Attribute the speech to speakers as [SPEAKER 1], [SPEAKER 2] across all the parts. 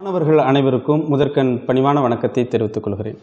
[SPEAKER 1] மாணவர்கள் அனைவருக்கும் முதற்கண் பணிவான வணக்கத்தை தெரிவித்துக் கொள்கிறேன்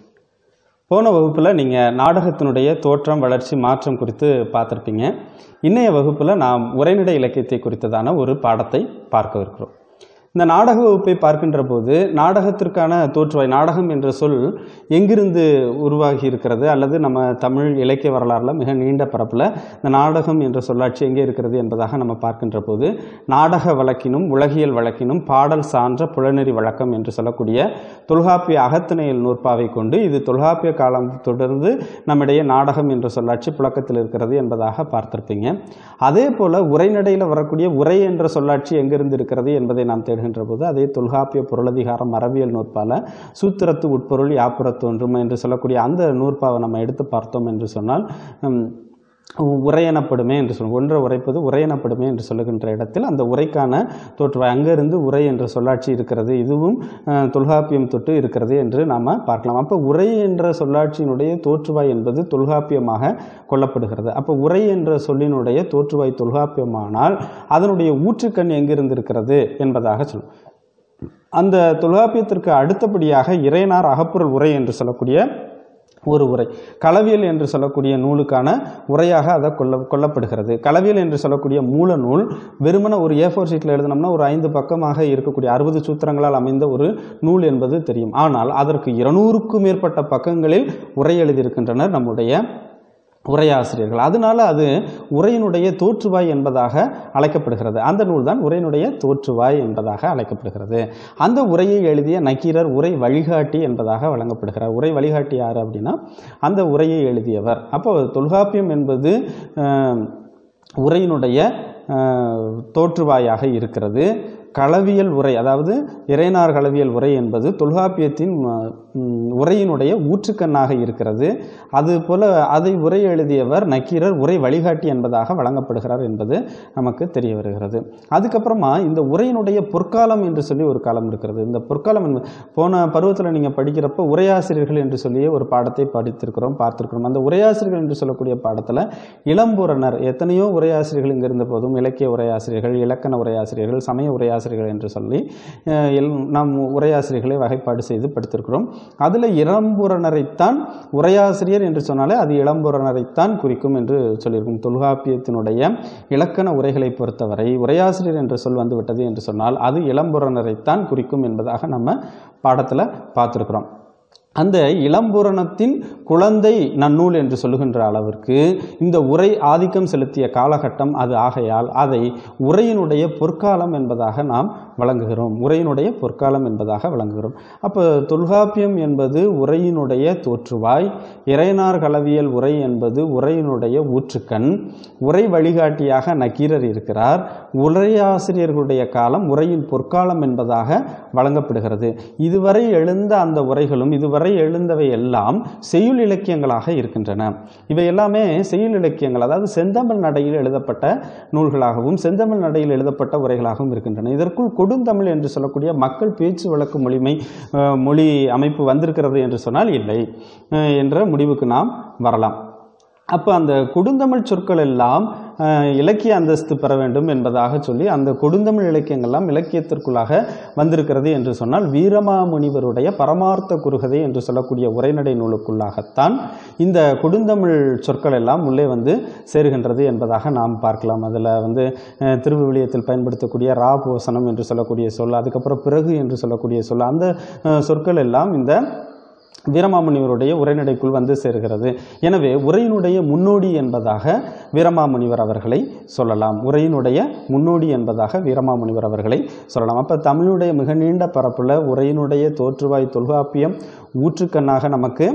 [SPEAKER 1] போன வகுப்பில் நீங்கள் நாடகத்தினுடைய தோற்றம் வளர்ச்சி மாற்றம் குறித்து பார்த்துருப்பீங்க இன்னைய வகுப்பில் நாம் உரைநடை இலக்கியத்தை குறித்ததான ஒரு பாடத்தை பார்க்கவிருக்கிறோம் இந்த நாடக வகுப்பை பார்க்கின்ற போது நாடகத்திற்கான தோற்றுவாய் நாடகம் என்ற சொல் எங்கிருந்து உருவாகி இருக்கிறது அல்லது நம்ம தமிழ் இலக்கிய வரலாறுல மிக நீண்ட பரப்பில் இந்த நாடகம் என்ற சொல்லாட்சி எங்கே இருக்கிறது என்பதாக நம்ம பார்க்கின்ற போது நாடக வழக்கினும் உலகியல் வழக்கினும் பாடல் சான்ற புலனெறி வழக்கம் என்று சொல்லக்கூடிய தொல்காப்பிய அகத்திணையல் நூற்பாவை கொண்டு இது தொல்காப்பிய காலம் தொடர்ந்து நம்மிடையே நாடகம் என்ற சொல்லாட்சி புழக்கத்தில் இருக்கிறது என்பதாக பார்த்திருப்பீங்க அதே போல உரைநடையில் வரக்கூடிய உரை என்ற சொல்லாட்சி எங்கிருந்து இருக்கிறது என்பதை நாம் தேடுகின்ற போது அதே தொல்காப்பிய பொருளதிகாரம் மரபியல் நூற்பால சூத்திரத்து உட்பொருள் யாப்புறத்து ஒன்றும் என்று சொல்லக்கூடிய அந்த நூற்பாவை நம்ம எடுத்து பார்த்தோம் என்று சொன்னால் ஹம், உரையெனப்படுமே என்று சொல்லுவோம் ஒன்றை உரைப்பது உரையெனப்படுமே என்று சொல்லுகின்ற இடத்தில் அந்த உரைக்கான தோற்றுவாய் அங்கிருந்து உரை என்ற சொல்லாட்சி இருக்கிறது இதுவும் அஹ், தொல்காப்பியம் தொட்டு இருக்கிறது என்று நாம் பார்க்கலாம் அப்போ உரை என்ற சொல்லாட்சியினுடைய தோற்றுவாய் என்பது தொல்காப்பியமாக கொள்ளப்படுகிறது அப்போ உரை என்ற சொல்லினுடைய தோற்றுவாய் தொல்காப்பியமானால் அதனுடைய ஊற்றுக்கண் எங்கிருந்து இருக்கிறது என்பதாக சொல்லும் அந்த தொல்காப்பியத்திற்கு அடுத்தபடியாக இறைனார் அகப்பொருள் உரை என்று சொல்லக்கூடிய ஒரு உரை களவியல் என்று சொல்லக்கூடிய நூலுக்கான உரையாக அதை கொள்ள கொள்ளப்படுகிறது களவியல் என்று சொல்லக்கூடிய மூல நூல் வெறுமன ஒரு ஏ ஃபோர் ஷீட்டில் எழுதினோம்னா ஒரு ஐந்து பக்கமாக இருக்கக்கூடிய அறுபது சூத்திரங்களால் அமைந்த ஒரு நூல் என்பது தெரியும் ஆனால் அதற்கு இருநூறுக்கும் மேற்பட்ட பக்கங்களில் உரை எழுதியிருக்கின்றனர் நம்முடைய உரையாசிரியர்கள் அதனால அது உரையினுடைய தோற்றுவாய் என்பதாக அழைக்கப்படுகிறது அந்த நூல் தான் உரையினுடைய தோற்றுவாய் என்பதாக அழைக்கப்படுகிறது அந்த உரையை எழுதிய நக்கீரர் உரை வழிகாட்டி என்பதாக வழங்கப்படுகிறார் உரை வழிகாட்டி யார் அப்படின்னா அந்த உரையை எழுதியவர் அப்போ தொல்காப்பியம் என்பது அஹ், உரையினுடைய அஹ், தோற்றுவாயாக இருக்கிறது களவியல் உரை அதாவது இறைனார் களவியல் உரை என்பது தொல்காப்பியத்தின் அஹ், உம், உரையினுடைய ஊற்றுக்கண்ணாக இருக்கிறது அதுபோல அதை உரை எழுதியவர் நக்கீரர் உரை வழிகாட்டி என்பதாக வழங்கப்படுகிறார் என்பது நமக்கு தெரிய வருகிறது அதுக்கப்புறமா இந்த உரையினுடைய பொற்காலம் என்று சொல்லி ஒரு காலம் இருக்கிறது இந்த பொற்காலம் என்பது போன பருவத்தில் நீங்கள் படிக்கிறப்ப உரையாசிரியர்கள் என்று சொல்லியே ஒரு பாடத்தை படித்திருக்கிறோம் பார்த்திருக்கிறோம் அந்த உரையாசிரியர்கள் என்று சொல்லக்கூடிய பாடத்தில் இளம்பூரணர் எத்தனையோ உரையாசிரியர்கள் இங்கே இருந்த போதும் இலக்கிய உரையாசிரியர்கள் இலக்கண உரையாசிரியர்கள் சமய உரையாசிரியர்கள் என்று சொல்லி அஹ், எல்- நாம் உரையாசிரியர்களை வகைப்பாடு செய்து படித்திருக்கிறோம் அதில் இளம்பூரணரைத்தான் உரையாசிரியர் என்று சொன்னாலே அது இளம்பூரணரைத்தான் குறிக்கும் என்று சொல்லியிருக்கும் தொல்காப்பியத்தினுடைய இலக்கண உரைகளை பொறுத்தவரை உரையாசிரியர் என்ற சொல் வந்து விட்டது என்று சொன்னால் அது இளம்பூரணரைத்தான் குறிக்கும் என்பதாக நம்ம பாடத்தில் பார்த்துருக்குறோம் அந்த இளம்பூரணத்தின் குழந்தை நன்னூல் என்று சொல்லுகின்ற அளவிற்கு இந்த உரை ஆதிக்கம் செலுத்திய காலகட்டம் அது ஆகையால் அதை உரையினுடைய பொற்காலம் என்பதாக நாம் வழங்குகிறோம் உரையினுடைய பொற்காலம் என்பதாக வழங்குகிறோம் அப்போ தொல்காப்பியம் என்பது உரையினுடைய தோற்றுவாய் இறைனார் களவியல் உரை என்பது உரையினுடைய ஊற்றுக்கண் உரை வழிகாட்டியாக நக்கீரர் இருக்கிறார் உரையாசிரியர்களுடைய காலம் உரையின் பொற்காலம் என்பதாக வழங்கப்படுகிறது இதுவரை எழுந்த அந்த உரைகளும் இதுவரை எழுந்தவை எல்லாம் செய்யுள் இலக்கியங்களாக இருக்கின்றன இவை எல்லாமே செய்யுள் இலக்கியங்கள் அதாவது செந்தமிழ் நடையில் எழுதப்பட்ட நூல்களாகவும் செந்தமிழ் நடையில் எழுதப்பட்ட உரைகளாகவும் இருக்கின்றன இதற்குள் கொடுந்தமிழ் என்று சொல்லக்கூடிய மக்கள் பேச்சு வழக்கு மொழிமை அஹ், மொழி அமைப்பு வந்திருக்கிறது என்று சொன்னால் இல்லை அஹ், என்ற முடிவுக்கு நாம் வரலாம் அப்போ அந்த கொடுந்தமிழ் சொற்கள் எல்லாம் அஹ், இலக்கிய அந்தஸ்து பெற வேண்டும் என்பதாக சொல்லி அந்த கொடுந்தமிழ் இலக்கியங்கள்லாம் இலக்கியத்திற்குள்ளாக வந்திருக்கிறது என்று சொன்னால் வீரமாமுனிவருடைய பரமார்த்த குறுகதை என்று சொல்லக்கூடிய உரைநடை நூலுக்குள்ளாகத்தான் இந்த கொடுந்தமிழ் சொற்கள் எல்லாம் உள்ளே வந்து சேருகின்றது என்பதாக நாம் பார்க்கலாம் அதில் வந்து அஹ், திருவிவிலியத்தில் பயன்படுத்தக்கூடிய ரா போசனம் என்று சொல்லக்கூடிய சொல் அதுக்கப்புறம் பிறகு என்று சொல்லக்கூடிய சொல் அந்த அஹ், சொற்கள் எல்லாம் இந்த வீரமாமுனிவருடைய உரைநடைக்குள் வந்து சேர்கிறது எனவே உரையினுடைய முன்னோடி என்பதாக வீரமாமுனிவர் அவர்களை சொல்லலாம் உரையினுடைய முன்னோடி என்பதாக வீரமாமுனிவர் அவர்களை சொல்லலாம் அப்போ தமிழுடைய மிக நீண்ட பரப்புல உரையினுடைய தோற்றுவாய் தொல்காப்பியம் ஊற்றுக்கண்ணாக நமக்கு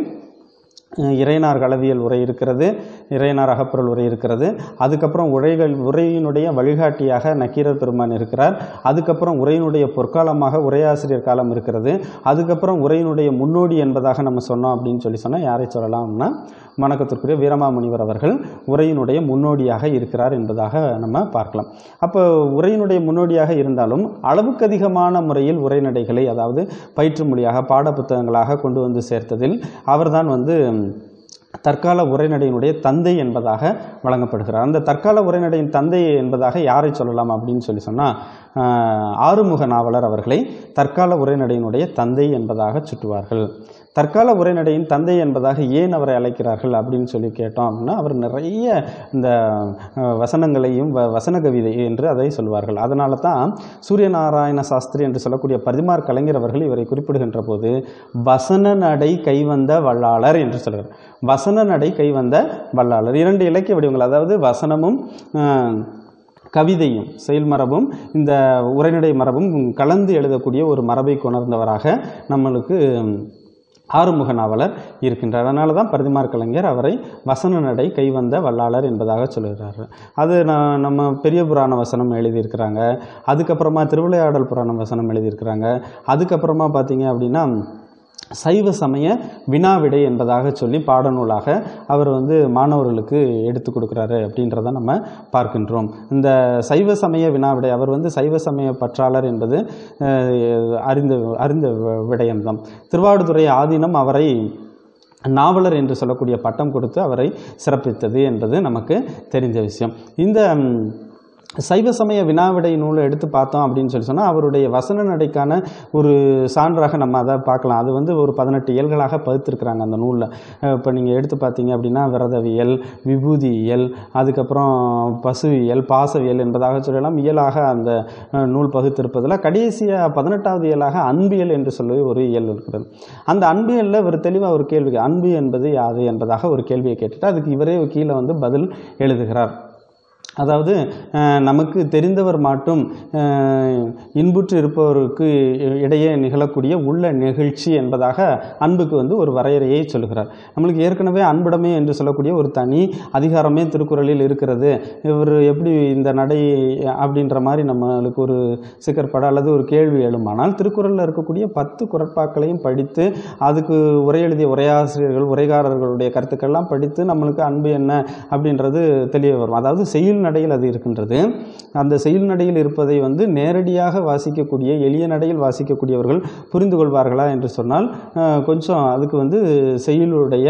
[SPEAKER 1] அஹ், இறைனார் களவியல் உரை இருக்கிறது இறைனார் அகப்பொருள் உரை இருக்கிறது அதுக்கப்புறம் உரைகள் உரையினுடைய வழிகாட்டியாக நக்கீரர் பெருமான் இருக்கிறார் அதுக்கப்புறம் உரையினுடைய பொற்காலமாக உரையாசிரியர் காலம் இருக்கிறது அதுக்கப்புறம் உரையினுடைய முன்னோடி என்பதாக நம்ம சொன்னோம் அப்படின்னு சொல்லி சொன்னால் யாரை சொல்லலாம்னா வணக்கத்திற்குரிய வீரமாமுனிவர் அவர்கள் உரையினுடைய முன்னோடியாக இருக்கிறார் என்பதாக நம்ம பார்க்கலாம் அப்போ உரையினுடைய முன்னோடியாக இருந்தாலும் அளவுக்கு அதிகமான முறையில் உரைநடைகளை அதாவது பயிற்று மொழியாக பாடப்புத்தகங்களாக கொண்டு வந்து சேர்த்ததில் அவர்தான் வந்து தற்கால உரைநடையினுடைய தந்தை என்பதாக வழங்கப்படுகிறார் அந்த தற்கால உரைநடையின் தந்தை என்பதாக யாரை சொல்லலாம் அப்படின்னு சொல்லி சொன்னால் ஆறுமுக நாவலர் அவர்களை தற்கால உரைநடையினுடைய தந்தை என்பதாக சுட்டுவார்கள் தற்கால உரைநடையின் தந்தை என்பதாக ஏன் அவரை அழைக்கிறார்கள் அப்படின்னு சொல்லி கேட்டோம் அப்படின்னா அவர் நிறைய இந்த அஹ், வசனங்களையும் வ- வசன கவிதை என்று அதை சொல்வார்கள் அதனால தான் சூரியநாராயண சாஸ்திரி என்று சொல்லக்கூடிய பரிமார் கலைஞர் அவர்கள் இவரை குறிப்பிடுகின்ற போது வசன நடை கைவந்த வல்லாளர் என்று சொல்கிறார் வசன நடை கைவந்த வல்லாளர் இரண்டு இலக்கிய வடிவங்கள் அதாவது வசனமும் அஹ், கவிதையும் செயல் மரபும் இந்த உரைநடை மரபும் கலந்து எழுதக்கூடிய ஒரு மரபை கொணர்ந்தவராக நம்மளுக்கு ம், ஆறுமுக நாவலர் இருக்கின்றார் அதனால தான் பரிதிமார் கலைஞர் அவரை வசன நடை கைவந்த வல்லாளர் என்பதாக சொல்லுகிறார் அது நான் நம்ம பெரிய புராண வசனம் எழுதியிருக்கிறாங்க அதுக்கப்புறமா திருவிளையாடல் புராண வசனம் எழுதியிருக்கிறாங்க அதுக்கப்புறமா பார்த்தீங்க அப்படின்னா சைவ சமய வினாவிடை என்பதாக சொல்லி பாடநூலாக அவர் வந்து மாணவர்களுக்கு எடுத்து கொடுக்குறாரு அப்படின்றத நம்ம பார்க்கின்றோம் இந்த சைவ சமய வினாவிடை அவர் வந்து சைவ சமய பற்றாளர் என்பது அஹ், அறிந்த அறிந்த வி- விடயம்தான் திருவாவடுதுறை ஆதீனம் அவரை நாவலர் என்று சொல்லக்கூடிய பட்டம் கொடுத்து அவரை சிறப்பித்தது என்பது நமக்கு தெரிஞ்ச விஷயம் இந்த ம், சைவ சமய வினாவிடை நூலை எடுத்து பார்த்தோம் அப்படின்னு சொல்லி சொன்னால் அவருடைய வசன நடைக்கான ஒரு சான்றாக நம்ம அதை பார்க்கலாம் அது வந்து ஒரு பதினெட்டு இயல்களாக பகுத்திருக்கிறாங்க அந்த நூலில் இப்போ நீங்கள் எடுத்து பார்த்தீங்க அப்படின்னா விரதவியல் விபூதி இயல் அதுக்கப்புறம் பசுவியல் பாசவியல் என்பதாக சொல்லலாம் இயலாக அந்த அஹ், நூல் பகுத்திருப்பதில் கடைசியாக பதினெட்டாவது இயலாக அன்பியல் என்று சொல்லி ஒரு இயல் இருக்கிறது அந்த அன்பியலில் இவர் தெளிவாக ஒரு கேள்வி அன்பு என்பது யாது என்பதாக ஒரு கேள்வியை கேட்டுட்டு அதுக்கு இவரே கீழே வந்து பதில் எழுதுகிறார் அதாவது அஹ், நமக்கு தெரிந்தவர் மட்டும் அஹ், இன்புற்று இருப்பவருக்கு இடையே நிகழக்கூடிய உள்ள நிகழ்ச்சி என்பதாக அன்புக்கு வந்து ஒரு வரையறையை சொல்கிறார் நம்மளுக்கு ஏற்கனவே அன்புடைமை என்று சொல்லக்கூடிய ஒரு தனி அதிகாரமே திருக்குறளில் இருக்கிறது இவர் எப்படி இந்த நடை அப்படின்ற மாதிரி நம்மளுக்கு ஒரு சிக்கற்பட அல்லது ஒரு கேள்வி எழுமானால் திருக்குறளில் இருக்கக்கூடிய பத்து குரட்பாக்களையும் படித்து அதுக்கு உரை எழுதிய உரையாசிரியர்கள் உரைகாரர்களுடைய கருத்துக்கள்லாம் படித்து நம்மளுக்கு அன்பு என்ன அப்படின்றது தெரிய வரும் அதாவது செயல் நடையில் அது இருக்கின்றது அந்த செயல் நடையில் இருப்பதை வந்து நேரடியாக வாசிக்கக்கூடிய எளிய நடையில் வாசிக்கக்கூடியவர்கள் புரிந்து கொள்வார்களா என்று சொன்னால் அஹ், கொஞ்சம் அதுக்கு வந்து செயலுடைய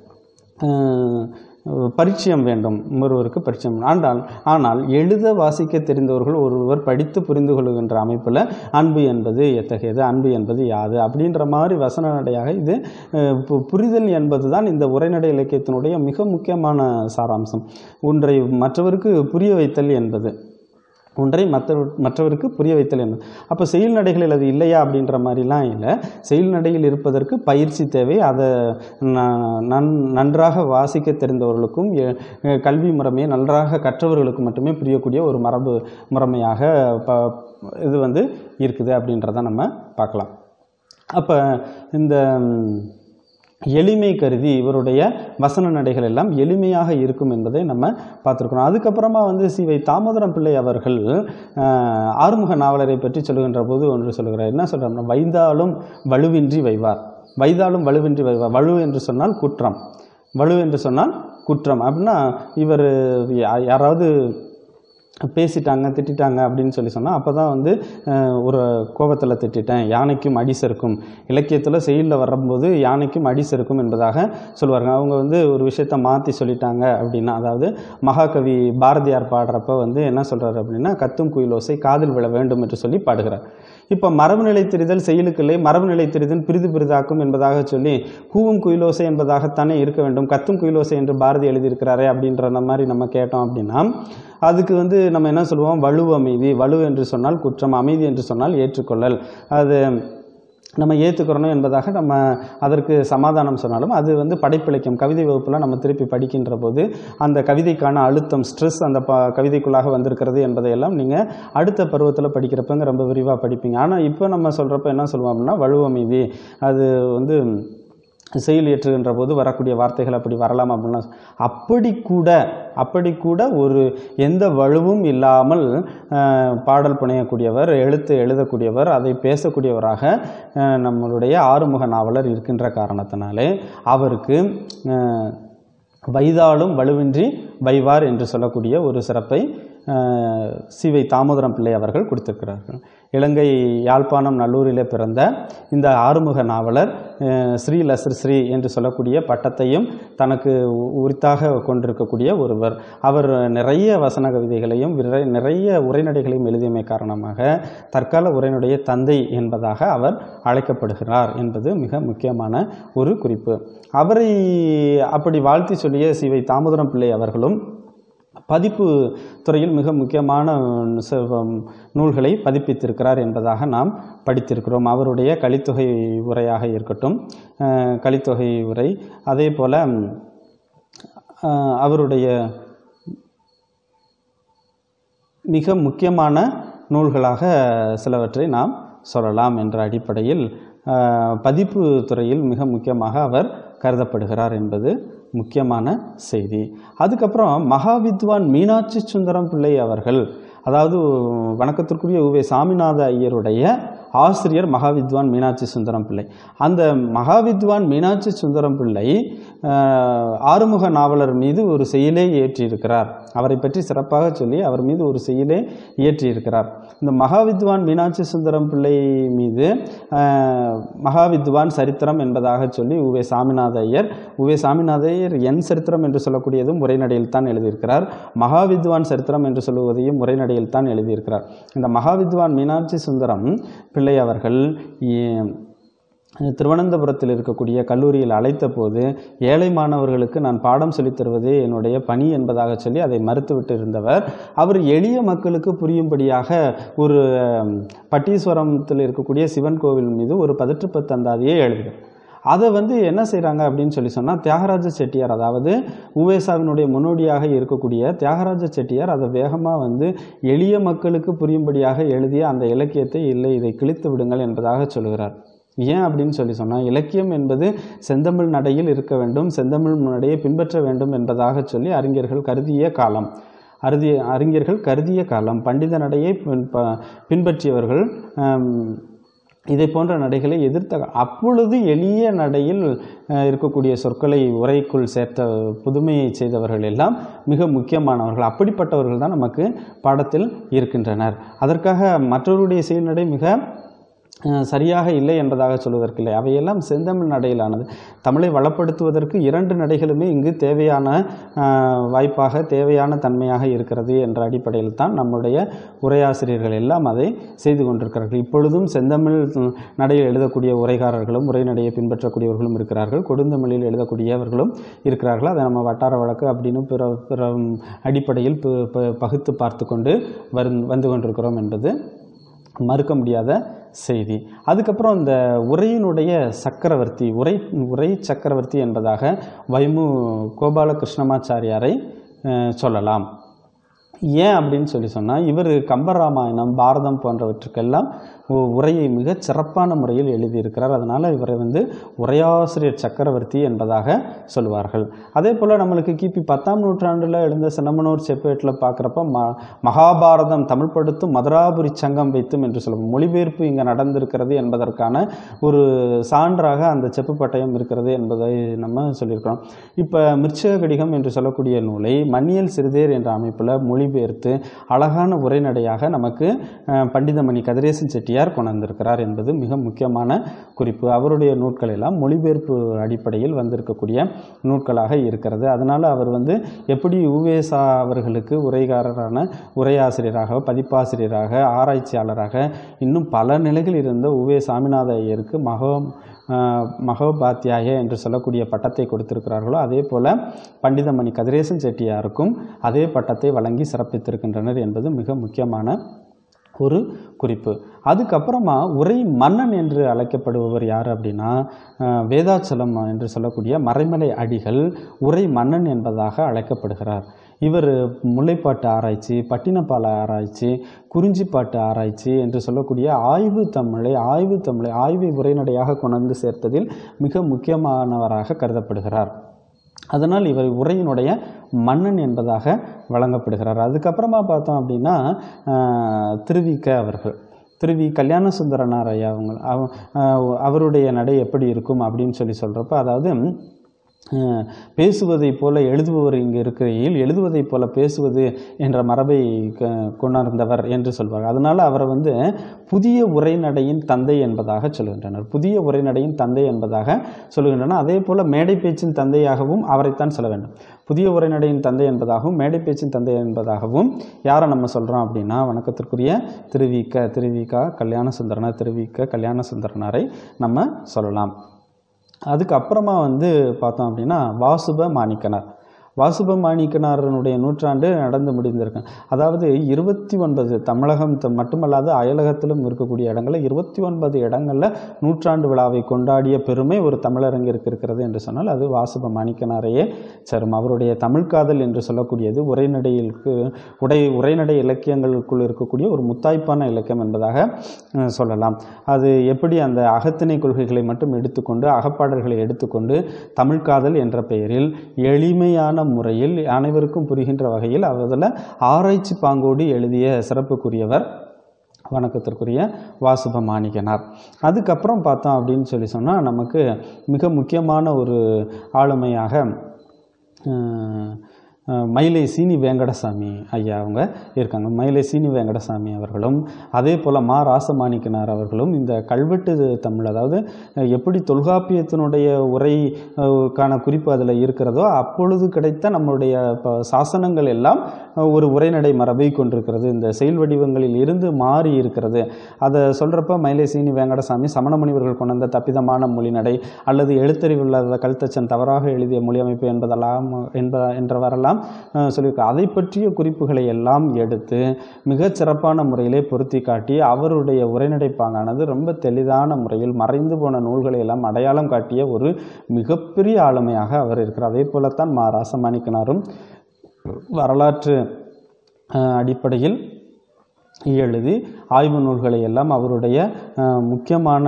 [SPEAKER 1] அஹ், பரிச்சயம் வேண்டும் ஒருவருக்கு பரிச்சயம் ஆனால் ஆனால் எழுத வாசிக்க தெரிந்தவர்கள் ஒருவர் படித்து புரிந்து கொள்கின்ற அமைப்பில் அன்பு என்பது எத்தகையது அன்பு என்பது யாது அப்படின்ற மாதிரி வசன நடையாக இது அஹ், பு- புரிதல் என்பது தான் இந்த உரைநடை இலக்கியத்தினுடைய மிக முக்கியமான சாராம்சம் ஒன்றை மற்றவருக்கு புரிய வைத்தல் என்பது ஒன்றை மற்ற மற்றவருக்கு புரிய வைத்தல் என்ன அப்போ செயல் நடைகளில் அது இல்லையா அப்படின்ற மாதிரிலாம் இல்லை செயல் நடையில் இருப்பதற்கு பயிற்சி தேவை அதை ந- நன் நன்றாக வாசிக்க தெரிந்தவர்களுக்கும் எ- எ- கல்வி முறைமையை நன்றாக கற்றவர்களுக்கும் மட்டுமே புரியக்கூடிய ஒரு மரபு முறைமையாக ப இது வந்து இருக்குது அப்படின்றத நம்ம பார்க்கலாம் அப்போ இந்த ம், எளிமை கருதி இவருடைய வசன நடைகள் எல்லாம் எளிமையாக இருக்கும் என்பதை நம்ம பார்த்துருக்கிறோம் அதுக்கப்புறமா வந்து சிவை தாமோதரம் பிள்ளை அவர்கள் ஆஹ், ஆறுமுக நாவலரை பற்றி சொல்லுகின்ற போது ஒன்று சொல்லுகிறார் என்ன சொல்கிறோம்னா வைந்தாலும் வலுவின்றி வைவார் வைதாலும் வலுவின்றி வைவார் வலு என்று சொன்னால் குற்றம் வலு என்று சொன்னால் குற்றம் அப்படின்னா இவர் யா- யாராவது பேசிட்டாங்க திட்டிட்டாங்க அப்படின்னு சொல்லி சொன்னால் அப்போ தான் வந்து அஹ், ஒரு கோபத்தில் திட்டிட்டேன் யானைக்கும் அடி செருக்கும் இலக்கியத்தில் செயலில் வரும்போது யானைக்கும் அடி செருக்கும் என்பதாக சொல்லுவாங்க அவங்க வந்து ஒரு விஷயத்த மாற்றி சொல்லிட்டாங்க அப்படின்னா அதாவது மகாகவி பாரதியார் பாடுறப்ப வந்து என்ன சொல்கிறார் அப்படின்னா கத்தும் குயிலோசை காதில் விழ வேண்டும் என்று சொல்லி பாடுகிறார் இப்போ மரபு நிலை தெரிதல் செயலுக்கில்லை மரபு நிலை தெரிதல் பிரிது பிரிதாக்கும் என்பதாக சொல்லி கூவும் குயிலோசை என்பதாகத்தானே இருக்க வேண்டும் கத்தும் குயிலோசை என்று பாரதி எழுதியிருக்கிறாரே அப்படின்ற மாதிரி நம்ம கேட்டோம் அப்படின்னா அதுக்கு வந்து நம்ம என்ன சொல்லுவோம் வலு அமைதி வலு என்று சொன்னால் குற்றம் அமைதி என்று சொன்னால் ஏற்றுக்கொள்ளல் அது நம்ம ஏற்றுக்கிறணும் என்பதாக நம்ம அதற்கு சமாதானம் சொன்னாலும் அது வந்து படைப்பிலக்கியம் கவிதை வகுப்பில் நம்ம திருப்பி படிக்கின்ற போது அந்த கவிதைக்கான அழுத்தம் ஸ்ட்ரெஸ் அந்த ப கவிதைக்குள்ளாக வந்திருக்கிறது என்பதையெல்லாம் நீங்கள் அடுத்த பருவத்தில் படிக்கிறப்பங்க ரொம்ப விரிவாக படிப்பீங்க ஆனால் இப்போ நம்ம சொல்கிறப்ப என்ன சொல்லுவோம் அப்படின்னா வலுவமைதி அது வந்து செயல் ஏற்றுகின்ற போது வரக்கூடிய வார்த்தைகள் அப்படி வரலாம் அப்படின்னா அப்படி கூட அப்படி கூட ஒரு எந்த வலுவும் இல்லாமல் அஹ், பாடல் புனையக்கூடியவர் எழுத்து எழுதக்கூடியவர் அதை பேசக்கூடியவராக அஹ், நம்மளுடைய ஆறுமுக நாவலர் இருக்கின்ற காரணத்தினாலே அவருக்கு அஹ், வைதாலும் வலுவின்றி வைவார் என்று சொல்லக்கூடிய ஒரு சிறப்பை அஹ், சிவை தாமோதரம் பிள்ளை அவர்கள் கொடுத்திருக்கிறார்கள் இலங்கை யாழ்ப்பாணம் நல்லூரிலே பிறந்த இந்த ஆறுமுக நாவலர் அஹ், ஸ்ரீ லசர் ஸ்ரீ என்று சொல்லக்கூடிய பட்டத்தையும் தனக்கு உ- உரித்தாக கொண்டிருக்கக்கூடிய ஒருவர் அவர் நிறைய வசன கவிதைகளையும் விரை- நிறைய உரைநடைகளையும் எழுதியமை காரணமாக தற்கால உரைநடைய தந்தை என்பதாக அவர் அழைக்கப்படுகிறார் என்பது மிக முக்கியமான ஒரு குறிப்பு அவரை அப்படி வாழ்த்தி சொல்லிய சிவை தாமோதரம் பிள்ளை அவர்களும் பதிப்பு துறையில் மிக முக்கியமான ச- நூல்களை பதிப்பித்திருக்கிறார் என்பதாக நாம் படித்திருக்கிறோம் அவருடைய கலித்தொகை உரையாக இருக்கட்டும் அஹ், கலித்தொகை உரை அதே போல் அவருடைய மிக முக்கியமான நூல்களாக சிலவற்றை நாம் சொல்லலாம் என்ற அடிப்படையில் அஹ், பதிப்பு துறையில் மிக முக்கியமாக அவர் கருதப்படுகிறார் என்பது முக்கியமான செய்தி அதுக்கப்புறம் மகாவித்வான் மீனாட்சி சுந்தரம் பிள்ளை அவர்கள் அதாவது வணக்கத்திற்குரிய உவே சாமிநாத ஐயருடைய ஆசிரியர் மகாவித்வான் மீனாட்சி சுந்தரம் பிள்ளை அந்த மகாவித்வான் மீனாட்சி சுந்தரம் பிள்ளை அஹ், ஆறுமுக நாவலர் மீது ஒரு செயலே இயற்றியிருக்கிறார் அவரை பற்றி சிறப்பாக சொல்லி அவர் மீது ஒரு செயலே இயற்றியிருக்கிறார் இந்த மகாவித்வான் மீனாட்சி சுந்தரம் பிள்ளை மீது அஹ், மகாவித்வான் சரித்திரம் என்பதாக சொல்லி உவே சாமிநாத ஐயர் உவே சாமிநாத ஐயர் என் சரித்திரம் என்று சொல்லக்கூடியதும் உரைநடையில் தான் எழுதியிருக்கிறார் மகாவித்வான் சரித்திரம் என்று சொல்லுவதையும் உரைநடையில் தான் எழுதியிருக்கிறார் இந்த மகாவித்வான் மீனாட்சி சுந்தரம் பிள்ளை அவர்கள் ஏ- திருவனந்தபுரத்தில் இருக்கக்கூடிய கல்லூரியில் அழைத்த போது ஏழை மாணவர்களுக்கு நான் பாடம் சொல்லித் தருவதே என்னுடைய பணி என்பதாக சொல்லி அதை மறுத்துவிட்டு இருந்தவர் அவர் எளிய மக்களுக்கு புரியும்படியாக ஒரு ம், பட்டீஸ்வரத்தில் இருக்கக்கூடிய சிவன் கோவில் மீது ஒரு பதிற்று தந்தாதியை எழுதுகிறார் அதை வந்து என்ன செய்கிறாங்க அப்படின்னு சொல்லி சொன்னால் தியாகராஜ செட்டியார் அதாவது உவேசாவினுடைய முன்னோடியாக இருக்கக்கூடிய தியாகராஜ செட்டியார் அதை வேகமாக வந்து எளிய மக்களுக்கு புரியும்படியாக எழுதிய அந்த இலக்கியத்தை இல்லை இதை கிழித்து விடுங்கள் என்பதாக சொல்கிறார் ஏன் அப்படின்னு சொல்லி சொன்னால் இலக்கியம் என்பது செந்தமிழ் நடையில் இருக்க வேண்டும் செந்தமிழ் நடையை பின்பற்ற வேண்டும் என்பதாக சொல்லி அறிஞர்கள் கருதிய காலம் அருதிய அறிஞர்கள் கருதிய காலம் பண்டித நடையை பின் ப- பின்பற்றியவர்கள் ஆம், இதை போன்ற நடைகளை எதிர்த்த அப்பொழுது எளிய நடையில் அஹ், இருக்கக்கூடிய சொற்களை உரைக்குள் சேர்த்த புதுமையை செய்தவர்கள் எல்லாம் மிக முக்கியமானவர்கள் அப்படிப்பட்டவர்கள் தான் நமக்கு பாடத்தில் இருக்கின்றனர் அதற்காக மற்றவருடைய செயல்நடை மிக அஹ், சரியாக இல்லை என்பதாக சொல்வதற்கில்லை அவையெல்லாம் செந்தமிழ் நடையிலானது தமிழை வளப்படுத்துவதற்கு இரண்டு நடைகளுமே இங்கு தேவையான அஹ், வாய்ப்பாக தேவையான தன்மையாக இருக்கிறது என்ற அடிப்படையில் தான் நம்முடைய உரையாசிரியர்கள் எல்லாம் அதை செய்து கொண்டிருக்கிறார்கள் இப்பொழுதும் செந்தமிழ் உம், நடையில் எழுதக்கூடிய உரைகாரர்களும் உரைநடையை பின்பற்றக்கூடியவர்களும் இருக்கிறார்கள் கொடுந்தமிழில் எழுதக்கூடியவர்களும் இருக்கிறார்கள் அதை நம்ம வட்டார வழக்கு அப்படின்னு பிற பிற உம், அடிப்படையில் பு- ப- பகுத்து பார்த்து கொண்டு வரு வந்து கொண்டிருக்கிறோம் என்பது மறுக்க முடியாத செய்தி அதுக்கப்புறம் இந்த உரையினுடைய சக்கரவர்த்தி உரை உரை சக்கரவர்த்தி என்பதாக வைமு கோபால கிருஷ்ணமாச்சாரியாரை அஹ், சொல்லலாம் ஏன் அப்படின்னு சொல்லி சொன்னால் இவர் கம்பராமாயணம் பாரதம் போன்றவற்றுக்கெல்லாம் உ- உரையை மிகச் சிறப்பான முறையில் எழுதியிருக்கிறார் அதனால் இவரை வந்து உரையாசிரியர் சக்கரவர்த்தி என்பதாக சொல்வார்கள் அதே போல் நம்மளுக்கு கிபி பத்தாம் நூற்றாண்டில் எழுந்த சின்னமனூர் செப்பேட்டில் பார்க்குறப்ப ம மகாபாரதம் தமிழ் படுத்தும் மதுராபுரி சங்கம் வைத்தும் என்று சொல்லுவோம் மொழிபெயர்ப்பு இங்கே நடந்திருக்கிறது என்பதற்கான ஒரு சான்றாக அந்த செப்பு பட்டயம் இருக்கிறது என்பதை நம்ம சொல்லியிருக்கிறோம் இப்போ மிர்ச்சக கடிகம் என்று சொல்லக்கூடிய நூலை மன்னியல் சிறுதேர் என்ற அமைப்பில் மொழிபெயர்த்து அழகான உரைநடையாக நமக்கு அஹ், பண்டிதமணி கதிரேசன் செட்டியார் கொண்டு வந்திருக்கிறார் என்பது மிக முக்கியமான குறிப்பு அவருடைய நூட்கள் எல்லாம் மொழிபெயர்ப்பு அடிப்படையில் வந்திருக்கக்கூடிய நூட்களாக இருக்கிறது அதனால் அவர் வந்து எப்படி உவேசா அவர்களுக்கு உரைகாரரான உரையாசிரியராக பதிப்பாசிரியராக ஆராய்ச்சியாளராக இன்னும் பல நிலைகள் இருந்த உவே சாமிநாத ஐயருக்கு மகோ ஆஹ், மகோபாத்தியாய என்று சொல்லக்கூடிய பட்டத்தை கொடுத்திருக்கிறார்களோ அதே போல பண்டிதமணி கதிரேசன் செட்டியாருக்கும் அதே பட்டத்தை வழங்கி சிறப்பித்திருக்கின்றனர் என்பது மிக முக்கியமான ஒரு குறிப்பு அதுக்கப்புறமா உரை மன்னன் என்று அழைக்கப்படுபவர் யார் அப்படின்னா அஹ், வேதாச்சலம் என்று சொல்லக்கூடிய மறைமலை அடிகள் உரை மன்னன் என்பதாக அழைக்கப்படுகிறார் இவர் முல்லைப்பாட்டு ஆராய்ச்சி பட்டினப்பால ஆராய்ச்சி குறிஞ்சிப்பாட்டு ஆராய்ச்சி என்று சொல்லக்கூடிய ஆய்வு தமிழை ஆய்வு தமிழை ஆய்வை உரைநடையாக கொண்டு சேர்த்ததில் மிக முக்கியமானவராக கருதப்படுகிறார் அதனால் இவர் உரையினுடைய மன்னன் என்பதாக வழங்கப்படுகிறார் அதுக்கப்புறமா பார்த்தோம் அப்படின்னா ஆஹ், திருவிக்க அவர்கள் திருவி கல்யாண சுந்தரனார் ஐயா அவங்க அவ- ஆஹ், அவருடைய நடை எப்படி இருக்கும் அப்படின்னு சொல்லி சொல்கிறப்ப அதாவது அஹ், பேசுவதைப் போல எழுதுபவர் இங்கு இருக்கிறையில் எழுதுவதைப் போல பேசுவது என்ற மரபை க- கொணர்ந்தவர் என்று சொல்வார் அதனால் அவரை வந்து புதிய உரைநடையின் தந்தை என்பதாக சொல்கின்றனர் புதிய உரைநடையின் தந்தை என்பதாக சொல்கின்றனர் அதே போல மேடை பேச்சின் தந்தையாகவும் அவரைத்தான் சொல்ல வேண்டும் புதிய உரைநடையின் தந்தை என்பதாகவும் மேடை பேச்சின் தந்தை என்பதாகவும் யாரை நம்ம சொல்கிறோம் அப்படின்னா வணக்கத்திற்குரிய திருவிக்க திருவிக்கா கல்யாண சுந்தரனார் திருவிக்க கல்யாண சுந்தரனாரை நம்ம சொல்லலாம் அதுக்கப்புறமா வந்து பார்த்தோம் அப்படின்னா வாசுப மாணிக்கனார் வாசுப மாணிக்கனாரனுடைய நூற்றாண்டு நடந்து முடிந்திருக்கு அதாவது இருபத்தி ஒன்பது தமிழகம் த- மட்டுமல்லாது அயலகத்திலும் இருக்கக்கூடிய இடங்களில் இருபத்தி ஒன்பது இடங்களில் நூற்றாண்டு விழாவை கொண்டாடிய பெருமை ஒரு தமிழரங்கிற்கு இருக்கிறது என்று சொன்னால் அது வாசுப மாணிக்கனாரையே சரும் அவருடைய தமிழ்காதல் என்று சொல்லக்கூடியது உரைநடையிற்கு உடை உரைநடை இலக்கியங்களுக்குள் இருக்கக்கூடிய ஒரு முத்தாய்ப்பான இலக்கியம் என்பதாக அஹ், சொல்லலாம் அது எப்படி அந்த அகத்திணை கொள்கைகளை மட்டும் எடுத்துக்கொண்டு அகப்பாடல்களை எடுத்துக்கொண்டு தமிழ்காதல் என்ற பெயரில் எளிமையான முறையில் அனைவருக்கும் புரிகின்ற வகையில் அதில் ஆராய்ச்சி பாங்கோடு எழுதிய சிறப்புக்குரியவர் வணக்கத்திற்குரிய வாசுப மாணிக்கனார் அதுக்கப்புறம் பார்த்தோம் அப்படின்னு சொல்லி சொன்னால் நமக்கு மிக முக்கியமான ஒரு ஆளுமையாக அஹ், அஹ், மயிலை சீனி வேங்கடசாமி ஐயா அவங்க இருக்காங்க மயிலை சீனி வேங்கடசாமி அவர்களும் அதே போல் மா ராசமாணிக்கனார் அவர்களும் இந்த கல்வெட்டு தமிழ் அதாவது அஹ், எப்படி தொல்காப்பியத்தினுடைய உரை அஹ், கான குறிப்பு அதில் இருக்கிறதோ அப்பொழுது கிடைத்த நம்முடைய ப- சாசனங்கள் எல்லாம் அஹ், ஒரு உரைநடை மரபை கொண்டிருக்கிறது இந்த செயல் வடிவங்களில் இருந்து மாறி இருக்கிறது அதை சொல்கிறப்ப மயிலை சீனி வேங்கடசாமி சமண முனிவர்கள் கொண்டு வந்த தப்பிதமான மொழிநடை அல்லது எழுத்தறிவில்லாத கல்தச்சன் தவறாக எழுதிய மொழி அமைப்பு என்பதெல்லாம் என்ப என்றவரெல்லாம் அஹ், சொல்லியிருக்கார் அதை பற்றிய குறிப்புகளை எல்லாம் எடுத்து மிகச் சிறப்பான முறையிலே பொருத்தி காட்டி அவருடைய உரைநடை பாங்கானது ரொம்ப தெளிதான முறையில் மறைந்து போன நூல்களை எல்லாம் அடையாளம் காட்டிய ஒரு மிகப்பெரிய ஆளுமையாக அவர் இருக்கிறார் அதே போலத்தான் மா ராசமாணிக்கனாரும் வரலாற்று அஹ், அடிப்படையில் எழுதி ஆய்வு நூல்களை எல்லாம் அவருடைய அஹ், முக்கியமான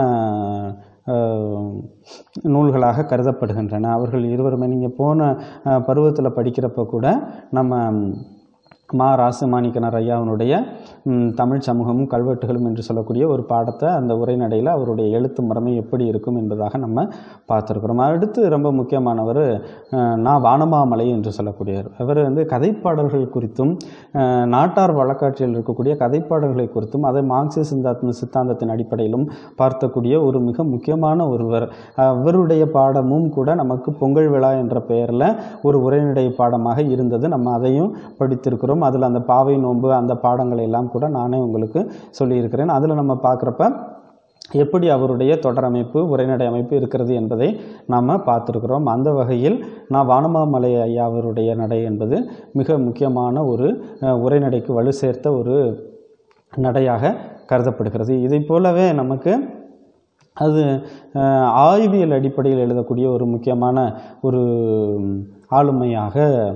[SPEAKER 1] அஹ், நூல்களாக கருதப்படுகின்றன அவர்கள் இருவருமே நீங்கள் போன பருவத்தில் படிக்கிறப்ப கூட நம்ம மா ராசமாணிக்கனர் ஐயாவினுடைய ம், தமிழ் சமூகமும் கல்வெட்டுகளும் என்று சொல்லக்கூடிய ஒரு பாடத்தை அந்த உரைநடையில் அவருடைய எழுத்து முறைமை எப்படி இருக்கும் என்பதாக நம்ம பார்த்துருக்குறோம் அடுத்து ரொம்ப முக்கியமானவர் அஹ், நா வானமாமலை என்று சொல்லக்கூடியவர் அவர் வந்து கதைப்பாடல்கள் குறித்தும் அஹ், நாட்டார் வழக்காற்றில் இருக்கக்கூடிய கதைப்பாடல்களை குறித்தும் அதை மார்க்சிய சிந்தாந்த சித்தாந்தத்தின் அடிப்படையிலும் பார்த்தக்கூடிய ஒரு மிக முக்கியமான ஒருவர் அவருடைய பாடமும் கூட நமக்கு பொங்கல் விழா என்ற பெயரில் ஒரு உரைநடை பாடமாக இருந்தது நம்ம அதையும் படித்திருக்கிறோம் அதில் அந்த பாவை நோன்பு அந்த பாடங்களை எல்லாம் கூட நானே உங்களுக்கு சொல்லியிருக்கிறேன் அதில் நம்ம பார்க்குறப்ப எப்படி அவருடைய தொடரமைப்பு உரைநடை அமைப்பு இருக்கிறது என்பதை நாம் பார்த்துருக்குறோம் அந்த வகையில் நான் வானமாமலை ஐயா அவருடைய நடை என்பது மிக முக்கியமான ஒரு அஹ், உரைநடைக்கு வலு சேர்த்த ஒரு நடையாக கருதப்படுகிறது இதை போலவே நமக்கு அது அஹ், ஆய்வியல் அடிப்படையில் எழுதக்கூடிய ஒரு முக்கியமான ஒரு ம், ஆளுமையாக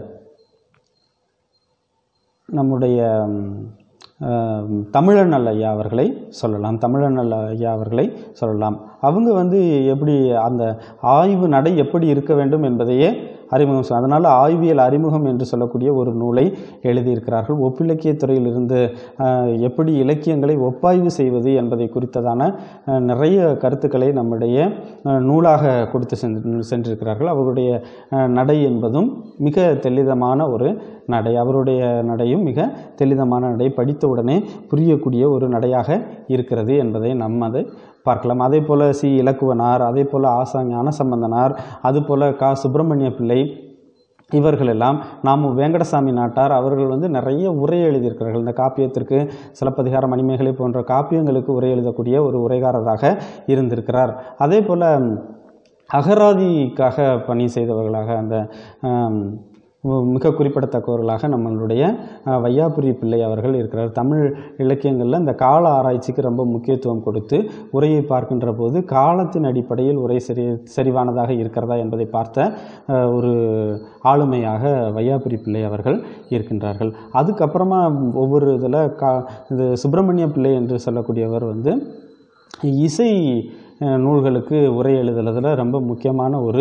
[SPEAKER 1] நம்முடைய ம், அஹ், தமிழண்ணல் ஐயா அவர்களை சொல்லலாம் தமிழண்ணல் ஐயா அவர்களை சொல்லலாம் அவங்க வந்து எப்படி அந்த ஆய்வு நடை எப்படி இருக்க வேண்டும் என்பதையே அறிமுகம் செ- அதனால் ஆய்வியல் அறிமுகம் என்று சொல்லக்கூடிய ஒரு நூலை எழுதியிருக்கிறார்கள் ஒப்பிலக்கியத் துறையில் இருந்து அஹ், எப்படி இலக்கியங்களை ஒப்பாய்வு செய்வது என்பதை குறித்ததான அஹ், நிறைய கருத்துக்களை நம்முடைய அஹ், நூலாக கொடுத்து சென்று சென்றிருக்கிறார்கள் அவருடைய அஹ், நடை என்பதும் மிக தெளிதமான ஒரு நடை அவருடைய நடையும் மிக தெளிதமான நடை படித்தவுடனே புரியக்கூடிய ஒரு நடையாக இருக்கிறது என்பதை நம்ம அதை பார்க்கலாம் அதே போல் சி இலக்குவனார் அதே போல் ஆசா ஞானசம்பந்தனார் அதுபோல் கா சுப்பிரமணிய பிள்ளை இவர்களெல்லாம் நாம் வேங்கடசாமி நாட்டார் அவர்கள் வந்து நிறைய உரை எழுதியிருக்கிறார்கள் இந்த காப்பியத்திற்கு சிலப்பதிகார மணிமேகலை போன்ற காப்பியங்களுக்கு உரை எழுதக்கூடிய ஒரு உரைகாரராக இருந்திருக்கிறார் அதே போல் அகராதிக்காக பணி செய்தவர்களாக அந்த ஆம், மு- மிக குறிப்பிடத்தக்கவர்களாக நம்மளுடைய அஹ், வையாபுரி பிள்ளை அவர்கள் இருக்கிறார் தமிழ் இலக்கியங்களில் இந்த கால ஆராய்ச்சிக்கு ரொம்ப முக்கியத்துவம் கொடுத்து உரையை பார்க்கின்ற போது காலத்தின் அடிப்படையில் உரை சரி சரிவானதாக இருக்கிறதா என்பதை பார்த்த அஹ், ஒரு ஆளுமையாக வையாபுரி பிள்ளை அவர்கள் இருக்கின்றார்கள் அதுக்கப்புறமா ஒவ்வொரு இதில் கா இது சுப்பிரமணிய பிள்ளை என்று சொல்லக்கூடியவர் வந்து இசை அஹ், நூல்களுக்கு உரை எழுதுறதுல ரொம்ப முக்கியமான ஒரு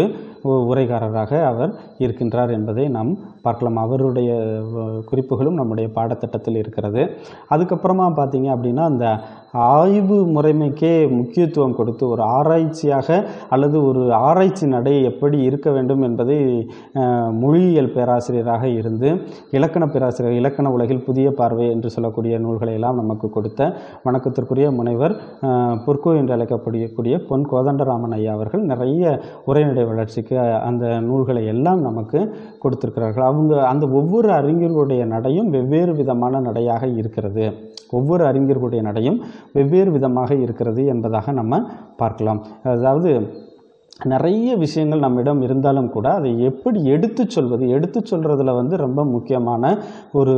[SPEAKER 1] உ- உரைகாரராக அவர் இருக்கின்றார் என்பதை நாம் பார்க்கலாம் அவருடைய அஹ், குறிப்புகளும் நம்முடைய பாடத்திட்டத்தில் இருக்கிறது அதுக்கப்புறமா பார்த்தீங்க அப்படின்னா அந்த ஆய்வு முறைமைக்கே முக்கியத்துவம் கொடுத்து ஒரு ஆராய்ச்சியாக அல்லது ஒரு ஆராய்ச்சி நடை எப்படி இருக்க வேண்டும் என்பதை அஹ், மொழியியல் பேராசிரியராக இருந்து இலக்கண பேராசிரியர் இலக்கண உலகில் புதிய பார்வை என்று சொல்லக்கூடிய நூல்களை எல்லாம் நமக்கு கொடுத்த வணக்கத்திற்குரிய முனைவர் அஹ், பொற்கோ என்று அழைக்கப்படக்கூடிய பொன் கோதண்டராமன் ஐயா அவர்கள் நிறைய உரைநடை வளர்ச்சிக்கு அந்த நூல்களை எல்லாம் நமக்கு கொடுத்திருக்கிறார்கள் அவங்க அந்த ஒவ்வொரு அறிஞர்களுடைய நடையும் வெவ்வேறு விதமான நடையாக இருக்கிறது ஒவ்வொரு அறிஞர்களுடைய நடையும் வெவ்வேறு விதமாக இருக்கிறது என்பதாக நம்ம பார்க்கலாம் அதாவது நிறைய விஷயங்கள் நம்மிடம் இருந்தாலும் கூட அதை எப்படி எடுத்துச் சொல்வது எடுத்துச் சொல்கிறதுல வந்து ரொம்ப முக்கியமான ஒரு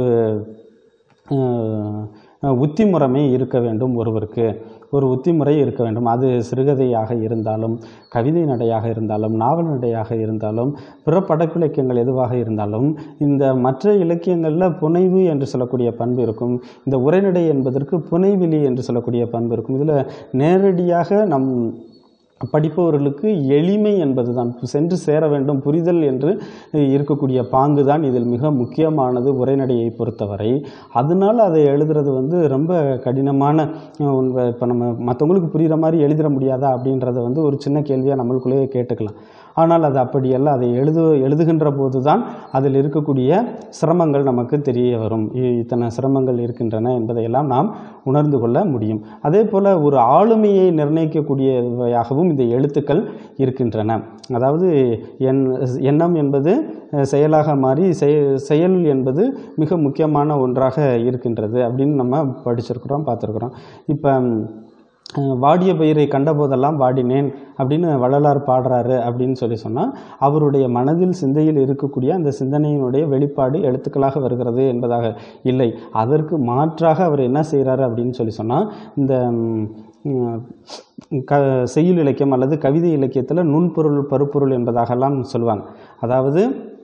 [SPEAKER 1] அஹ், உத்திமுறைமை இருக்க வேண்டும் ஒருவருக்கு ஒரு உத்திமுறை இருக்க வேண்டும் அது சிறுகதையாக இருந்தாலும் கவிதை நடையாக இருந்தாலும் நாவல் நடையாக இருந்தாலும் பிற படப்பிலக்கியங்கள் எதுவாக இருந்தாலும் இந்த மற்ற இலக்கியங்களில் புனைவு என்று சொல்லக்கூடிய பண்பு இருக்கும் இந்த உரைநடை என்பதற்கு புனைவிலி என்று சொல்லக்கூடிய பண்பு இருக்கும் இதில் நேரடியாக நம் படிப்பவர்களுக்கு எளிமை என்பதுதான் சென்று சேர வேண்டும் புரிதல் என்று இருக்கக்கூடிய பாங்கு தான் இதில் மிக முக்கியமானது உரைநடையை பொறுத்தவரை அதனால் அதை எழுதுறது வந்து ரொம்ப கடினமான இப்போ நம்ம மற்றவங்களுக்கு புரிகிற மாதிரி எழுதிட முடியாதா அப்படின்றத வந்து ஒரு சின்ன கேள்வியாக நம்மளுக்குள்ளேயே கேட்டுக்கலாம் ஆனால் அது அப்படியல்ல அதை எழுது எழுதுகின்ற போது தான் அதில் இருக்கக்கூடிய சிரமங்கள் நமக்கு தெரிய வரும் இ- இத்தனை சிரமங்கள் இருக்கின்றன என்பதையெல்லாம் நாம் உணர்ந்து கொள்ள முடியும் அதே போல் ஒரு ஆளுமையை நிர்ணயிக்கக்கூடியவையாகவும் இந்த எழுத்துக்கள் இருக்கின்றன அதாவது என் எண்ணம் என்பது அஹ், செயலாக மாறி செய செயல் என்பது மிக முக்கியமான ஒன்றாக இருக்கின்றது அப்படின்னு நம்ம படிச்சிருக்கிறோம் பார்த்துருக்குறோம் இப்போ அஹ், வாடிய பயிரை கண்டபோதெல்லாம் வாடினேன் அப்படின்னு வள்ளலார் பாடுறாரு அப்படின்னு சொல்லி சொன்னால் அவருடைய மனதில் சிந்தையில் இருக்கக்கூடிய அந்த சிந்தனையினுடைய வெளிப்பாடு எழுத்துக்களாக வருகிறது என்பதாக இல்லை அதற்கு மாற்றாக அவர் என்ன செய்கிறாரு அப்படின்னு சொல்லி சொன்னால் இந்த ம், ம், க செய்யுள் இலக்கியம் அல்லது கவிதை இலக்கியத்தில் நுண்பொருள் பருப்பொருள் என்பதாகலாம் சொல்லுவாங்க அதாவது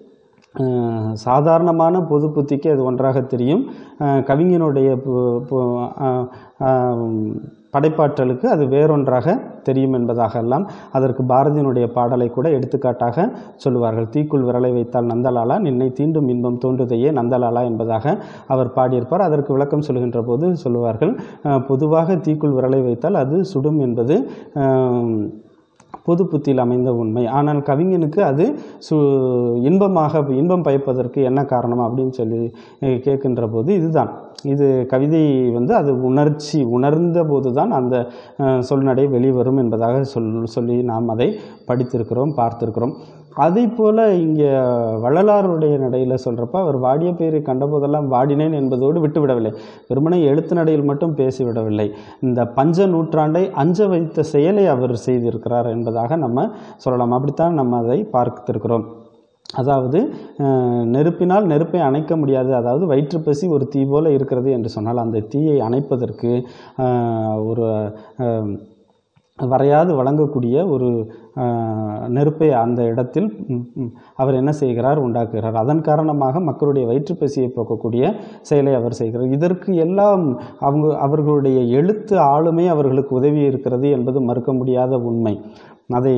[SPEAKER 1] அஹ், சாதாரணமான பொது புத்திக்கு அது ஒன்றாக தெரியும் அஹ், கவிஞனுடைய பு- பு- அஹ், அஹ், படைப்பாற்றலுக்கு அது வேறொன்றாக தெரியும் என்பதாகலாம் அதற்கு பாரதியினுடைய பாடலை கூட எடுத்துக்காட்டாக சொல்லுவார்கள் தீக்குள் விரலை வைத்தால் நந்தலாலா நின்னை தீண்டும் இன்பம் தோன்றுதையே நந்தலாலா என்பதாக அவர் பாடியிருப்பார் அதற்கு விளக்கம் சொல்கின்ற போது சொல்லுவார்கள் அஹ், பொதுவாக தீக்குள் விரலை வைத்தால் அது சுடும் என்பது அஹ், பொது புத்தியில் அமைந்த உண்மை ஆனால் கவிஞனுக்கு அது சு இன்பமாக இன்பம் பயப்பதற்கு என்ன காரணம் அப்படின்னு சொல்லி அஹ், கேட்கின்ற போது இதுதான் இது கவிதை வந்து அது உணர்ச்சி உணர்ந்த போது தான் அந்த அஹ், சொல்நடை வெளிவரும் என்பதாக சொல் சொல்லி நாம் அதை படித்திருக்கிறோம் பார்த்திருக்கிறோம் அதே போல் இங்கே வள்ளலாருடைய நடையில் சொல்கிறப்ப அவர் வாடிய பெயரை கண்டபோதெல்லாம் வாடினேன் என்பதோடு விட்டுவிடவில்லை வெறுமனே எழுத்து நடையில் மட்டும் பேசிவிடவில்லை இந்த பஞ்ச நூற்றாண்டை அஞ்ச வைத்த செயலை அவர் செய்திருக்கிறார் என்பதாக நம்ம சொல்லலாம் அப்படித்தான் நம்ம அதை பார்த்திருக்கிறோம் அதாவது அஹ், நெருப்பினால் நெருப்பை அணைக்க முடியாது அதாவது வயிற்றுப்பசி ஒரு தீ போல இருக்கிறது என்று சொன்னால் அந்த தீயை அணைப்பதற்கு அஹ், ஒரு அஹ், வரையாது வழங்கக்கூடிய ஒரு அஹ், நெருப்பை அந்த இடத்தில் ம், ம், அவர் என்ன செய்கிறார் உண்டாக்குகிறார் அதன் காரணமாக மக்களுடைய வயிற்றுப்பசியை போக்கக்கூடிய செயலை அவர் செய்கிறார் இதற்கு எல்லாம் அவங்க அவர்களுடைய எழுத்து ஆளுமை அவர்களுக்கு உதவி இருக்கிறது என்பது மறுக்க முடியாத உண்மை அதை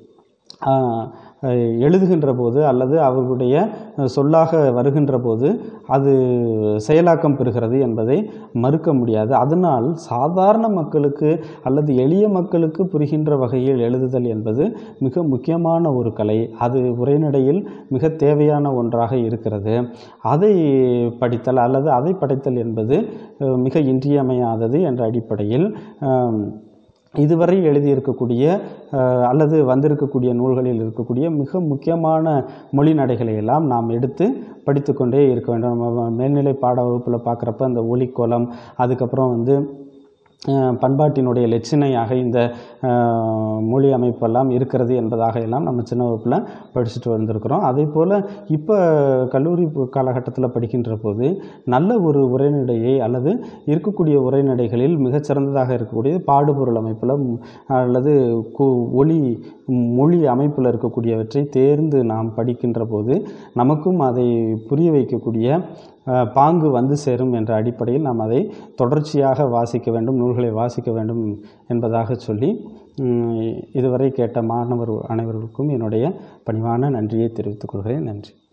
[SPEAKER 1] ஆஹ், அஹ், எழுதுகின்ற போது அல்லது அவர்களுடைய அஹ், சொல்லாக வருகின்ற போது அது செயலாக்கம் பெறுகிறது என்பதை மறுக்க முடியாது அதனால் சாதாரண மக்களுக்கு அல்லது எளிய மக்களுக்கு புரிகின்ற வகையில் எழுதுதல் என்பது மிக முக்கியமான ஒரு கலை அது உரைநடையில் மிக தேவையான ஒன்றாக இருக்கிறது அதை படித்தல் அல்லது அதை படைத்தல் என்பது அஹ், மிக இன்றியமையாதது என்ற அடிப்படையில் ஆம், இதுவரை எழுதியிருக்கக்கூடிய அஹ், அல்லது வந்திருக்கக்கூடிய நூல்களில் இருக்கக்கூடிய மிக முக்கியமான மொழி நடைகளை எல்லாம் நாம் எடுத்து படித்துக்கொண்டே இருக்க வேண்டும் நம்ம மேல்நிலை பாட வகுப்பில் பார்க்குறப்ப அந்த ஒலிக்கோலம் அதுக்கப்புறம் வந்து அஹ், பண்பாட்டினுடைய லட்சணையாக இந்த அஹ், மொழி அமைப்பெல்லாம் இருக்கிறது என்பதாக எல்லாம் நம்ம சின்ன வகுப்பில் படிச்சுட்டு வந்திருக்கிறோம் அதே போல் இப்போ கல்லூரி பு- காலகட்டத்தில் படிக்கின்ற போது நல்ல ஒரு உரைநடையை அல்லது இருக்கக்கூடிய உரைநடைகளில் மிகச்சிறந்ததாக இருக்கக்கூடியது பாடுபொருள் அமைப்பில் ம், அல்லது கு ஒளி மொழி அமைப்பில் இருக்கக்கூடியவற்றை தேர்ந்து நாம் படிக்கின்ற போது நமக்கும் அதை புரிய வைக்கக்கூடிய அஹ், பாங்கு வந்து சேரும் என்ற அடிப்படையில் நாம் அதை தொடர்ச்சியாக வாசிக்க வேண்டும் நூல்களை வாசிக்க வேண்டும் என்பதாக சொல்லி உம், இதுவரை கேட்ட மாணவர் அனைவருக்கும் என்னுடைய பணிவான நன்றியை தெரிவித்துக் கொள்கிறேன் நன்றி